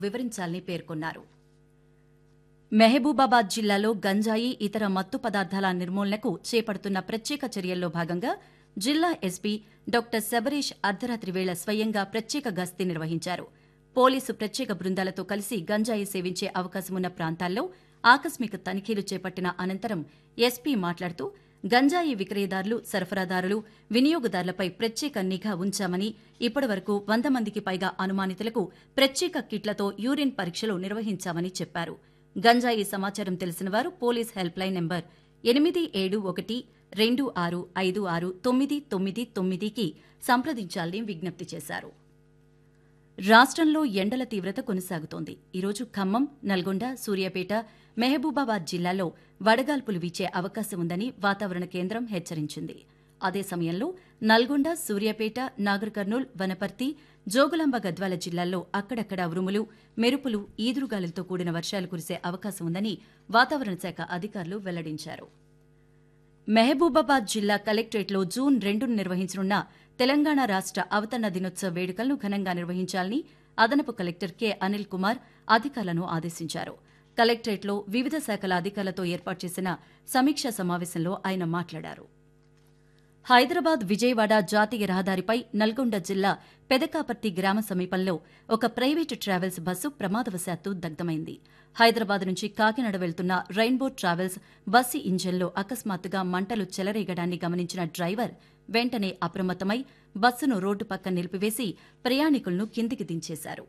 వివరించాలని పేర్కొన్నారు మెహబూబాబాద్ జిల్లాలో గంజాయి ఇతర మత్తు పదార్థాల నిర్మూలనకు చేపడుతున్న ప్రత్యేక చర్యల్లో భాగంగా జిల్లా ఎస్పీ డాక్టర్ శబరీష్ అర్ధరాత్రి వేళ స్వయంగా ప్రత్యేక గస్తీ నిర్వహించారు పోలీసు ప్రత్యేక బృందాలతో కలిసి గంజాయి సేవించే అవకాశమున్న ప్రాంతాల్లో ఆకస్మిక తనిఖీలు చేపట్టిన అనంతరం ఎస్పీ మాట్లాడుతూ గంజాయి విక్రయదారులు సరఫరాదారులు వినియోగదారులపై ప్రత్యేక నిఘా ఉంచామని ఇప్పటివరకు వంద మందికి పైగా అనుమానితులకు ప్రత్యేక కిట్లతో యూరిన్ పరీక్షలు నిర్వహించామని చెప్పారు గంజాయి సమాచారం తెలిసిన వారు పోలీస్ హెల్ప్ లైన్ నెంబర్ ఎనిమిది ఏడు ఒకటి రెండు ఆరు ఐదు ఆరు తొమ్మిది తొమ్మిది తొమ్మిదికి సంప్రదించాలని విజ్ఞప్తి చేశారు రాష్ట్రంలో ఎండల తీవ్రత కొనసాగుతోంది ఈరోజు ఖమ్మం నల్గొండ సూర్యాపేట మెహబూబాబాద్ జిల్లాల్లో వడగాల్పులు వీచే అవకాశం ఉందని వాతావరణ కేంద్రం హెచ్చరించింది అదే సమయంలో నల్గొండ సూర్యాపేట నాగర్ కర్నూల్ వనపర్తి జోగులాంబ గద్వాల జిల్లాల్లో అక్కడక్కడ ఉరుములు మెరుపులు ఈదురుగాలులతో కూడిన వర్షాలు కురిసే అవకాశం ఉందని వాతావరణ శాఖ అధికారులు వెల్లడించారు మెహబూబాబాద్ జిల్లా కలెక్టరేట్లో జూన్ రెండును నిర్వహించనున్న తెలంగాణ రాష్ట అవతరణ దినోత్సవ వేడుకలను ఘనంగా నిర్వహించాలని అదనపు కలెక్టర్ కె అనిల్ కుమార్ అధికారులను ఆదేశించారు కలెక్టరేట్లో వివిధ శాఖల అధికారులతో ఏర్పాటు చేసిన సమీక్షా సమావేశంలో ఆయన మాట్లాడారు హైదరాబాద్ విజయవాడ జాతీయ రహదారిపై నల్గొండ జిల్లా పెదకాపర్తి గ్రామ సమీపంలో ఒక ప్రైవేటు ట్రావెల్స్ బస్సు ప్రమాదవశాత్తు దగ్ధమైంది హైదరాబాద్ నుంచి కాకినాడ వెళ్తున్న రెయిన్బో ట్రావెల్స్ బస్సు ఇంజన్లో అకస్మాత్తుగా మంటలు చెలరేగడాన్ని గమనించిన డ్రైవర్ వెంటనే అప్రమత్తమై బస్సును రోడ్డు పక్కన నిలిపివేసి ప్రయాణికులను కిందికి దించేశారు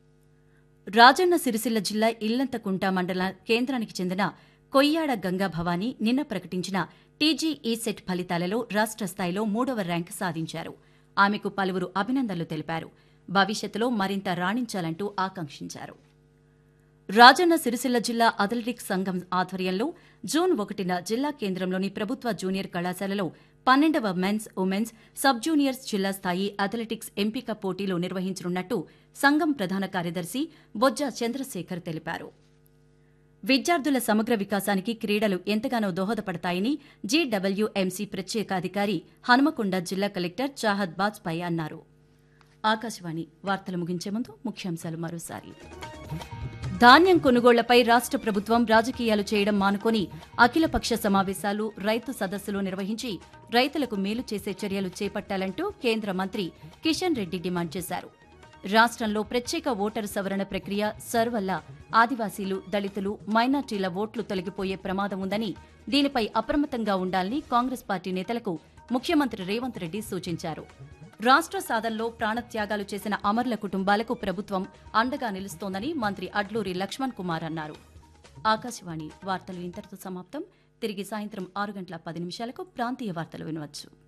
రాజన్న సిరిసిల్ల జిల్లా ఇల్లంతకుంట మండల కేంద్రానికి చెందిన కొయ్యాడ గంగా భవానీ నిన్న ప్రకటించిన టీజీఈ సెట్ ఫలితాలలో రాష్ట్ర స్థాయిలో మూడవ ర్యాంకు సాధించారు ఆమెకు పలువురు అభినందనలు తెలిపారు భవిష్యత్తులో మరింత రాణించాలంటూ ఆకాంక్షించారు రాజన్న సిరిసిల్ల జిల్లా అథ్లెటిక్స్ సంఘం ఆధ్వర్యంలో జూన్ ఒకటిన జిల్లా కేంద్రంలోని ప్రభుత్వ జూనియర్ కళాశాలలో పన్నెండవ మెన్స్ ఉమెన్స్ సబ్ జూనియర్స్ జిల్లా స్థాయి అథ్లెటిక్స్ ఎంపిక పోటీలు నిర్వహించనున్నట్టు సంఘం ప్రధాన కార్యదర్శి బొజ్జ చంద్రశేఖర్ తెలిపారు విద్యార్థుల సమగ్ర వికాసానికి క్రీడలు ఎంతగానో దోహదపడతాయని జీడబ్ల్యూఎంసీ ప్రత్యేక అధికారి హనుమకొండ జిల్లా కలెక్టర్ చాహద్ బాజ్పాయ్ అన్నారు ఆకాశవాణి వార్తలు ముగించే ముందు ముఖ్యాంశాలు మరోసారి ధాన్యం కొనుగోళ్లపై రాష్ట ప్రభుత్వం రాజకీయాలు చేయడం మానుకొని అఖిలపక్ష సమావేశాలు రైతు సదస్సులు నిర్వహించి రైతులకు మేలు చేసే చర్యలు చేపట్టాలంటూ కేంద్ర మంత్రి కిషన్ రెడ్డి డిమాండ్ చేశారు రాష్ట్రంలో ప్రత్యేక ఓటరు సవరణ ప్రక్రియ సర్ వల్ల ఆదివాసీలు దళితులు మైనార్టీల ఓట్లు తొలగిపోయే ప్రమాదం ఉందని దీనిపై అప్రమత్తంగా ఉండాలని కాంగ్రెస్ పార్టీ నేతలకు ముఖ్యమంత్రి రేవంత్ రెడ్డి సూచించారు రాష్ట్ర సాధనలో ప్రాణత్యాగాలు చేసిన అమరుల కుటుంబాలకు ప్రభుత్వం అండగా నిలుస్తోందని మంత్రి అడ్లూరి లక్ష్మణ్ కుమార్ అన్నారు ఆకాశవాణి వార్తలు ఇంతటితో సమాప్తం తిరిగి సాయంత్రం ఆరు గంటల పది నిమిషాలకు ప్రాంతీయ వార్తలు వినవచ్చు